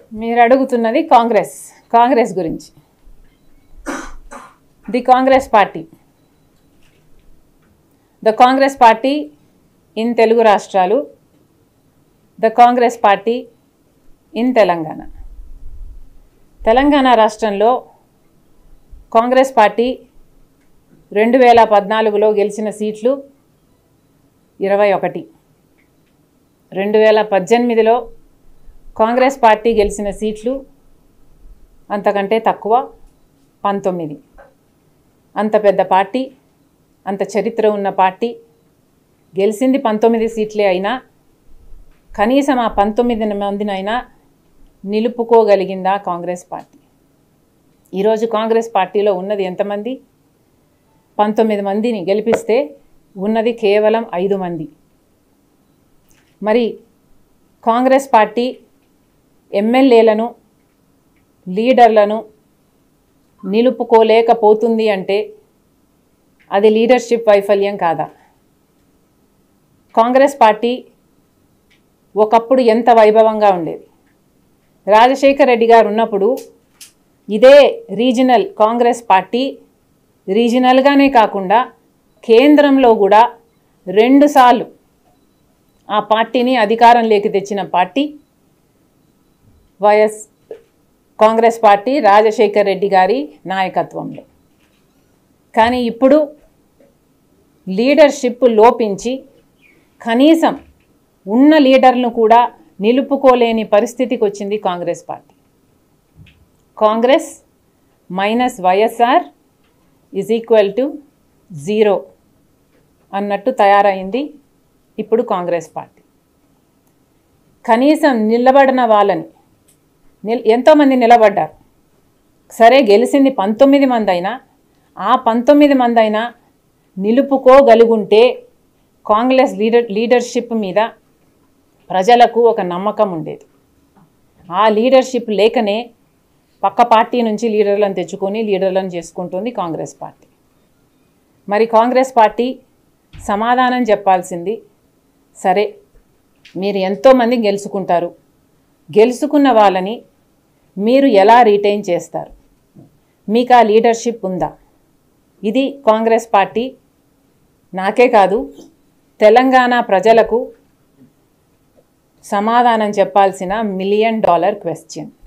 మీరు అడుగుతున్నది కాంగ్రెస్ కాంగ్రెస్ గురించి the Congress party the Congress party in Telugu రాష్ట్రాలు the Congress party in Telangana Telangana రాష్ట్రంలో కాంగ్రెస్ పార్టీ రెండు వేల పద్నాలుగులో గెలిచిన సీట్లు ఇరవై ఒకటి రెండు వేల పద్దెనిమిదిలో కాంగ్రెస్ పార్టీ గెలిచిన సీట్లు అంతకంటే తక్కువ పంతొమ్మిది అంత పెద్ద పార్టీ అంత చరిత్ర ఉన్న పార్టీ గెలిచింది పంతొమ్మిది సీట్లే అయినా కనీసం ఆ పంతొమ్మిది మందినైనా నిలుపుకోగలిగిందా కాంగ్రెస్ పార్టీ ఈరోజు కాంగ్రెస్ పార్టీలో ఉన్నది ఎంతమంది పంతొమ్మిది మందిని గెలిపిస్తే ఉన్నది కేవలం ఐదు మంది మరి కాంగ్రెస్ పార్టీ ఎమ్మెల్యేలను లీడర్లను నిలుపుకోలేకపోతుంది అంటే అది లీడర్షిప్ వైఫల్యం కాదా కాంగ్రెస్ పార్టీ ఒకప్పుడు ఎంత వైభవంగా ఉండేది రాజశేఖర్ రెడ్డి గారు ఉన్నప్పుడు ఇదే రీజనల్ కాంగ్రెస్ పార్టీ రీజనల్గానే కాకుండా కేంద్రంలో కూడా రెండుసార్లు ఆ పార్టీని అధికారంలోకి తెచ్చిన party YS Congress party Rajasekhar Reddy గారి నాయకత్వంలో కానీ ఇప్పుడు లీడర్షిప్ లోపించి కనీసం ఉన్న లీడర్ను కూడా నిలుపుకోలేని పరిస్థితికి వచ్చింది Congress party Congress minus YSR is equal to zero అన్నట్టు తయారైంది ఇప్పుడు కాంగ్రెస్ పార్టీ కనీసం నిలబడిన వాళ్ళని నిల్ ఎంతోమంది నిలబడ్డారు సరే గెలిచింది పంతొమ్మిది మంది అయినా ఆ పంతొమ్మిది మంది అయినా నిలుపుకోగలుగుంటే కాంగ్రెస్ లీడర్ లీడర్షిప్ మీద ప్రజలకు ఒక నమ్మకం ఉండేది ఆ లీడర్షిప్ లేకనే పక్క పార్టీ నుంచి లీడర్లను తెచ్చుకొని లీడర్లను చేసుకుంటుంది కాంగ్రెస్ పార్టీ మరి కాంగ్రెస్ పార్టీ సమాధానం చెప్పాల్సింది సరే మీరు ఎంతోమంది గెలుచుకుంటారు గెలుచుకున్న వాళ్ళని మీరు ఎలా రీటైన్ చేస్తారు మీకు ఆ లీడర్షిప్ ఉందా ఇది కాంగ్రెస్ పార్టీ నాకే కాదు తెలంగాణ ప్రజలకు సమాధానం చెప్పాల్సిన మిలియన్ డాలర్ క్వశ్చన్